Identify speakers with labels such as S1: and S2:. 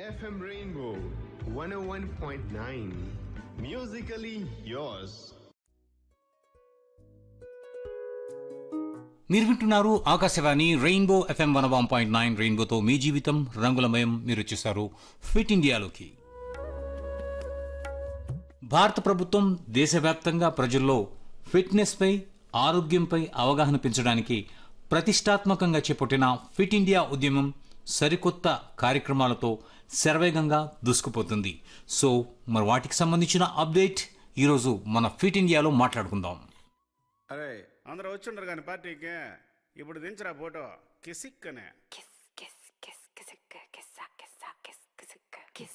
S1: FM Rainbow 101.9. Musically yours.
S2: మీరు వింటున్నారు Akashvani rainbow FM one one point nine రెయిన్బోతో మీ జీవితం రంగులమయం మీరు వచ్చేసారు ఫిట్ ఇండియాలోకి భారత ప్రభుత్వం దేశవ్యాప్తంగా ప్రజల్లో ఫిట్నెస్పై ఆరోగ్యంపై అవగాహన పెంచడానికి ప్రతిష్టాత్మకంగా చేపట్టిన ఫిట్ ఇండియా ఉద్యమం సరికొత్త కార్యక్రమాలతో శరవేగంగా దూసుకుపోతుంది సో మరి వాటికి సంబంధించిన అప్డేట్ ఈరోజు మన ఫిట్ ఇండియాలో మాట్లాడుకుందాం
S3: అరే అందరూ వచ్చిండ్రు కానీ పార్టీకి ఇప్పుడు దించరా ఫోటో కిసిక్ అనే
S4: కిస్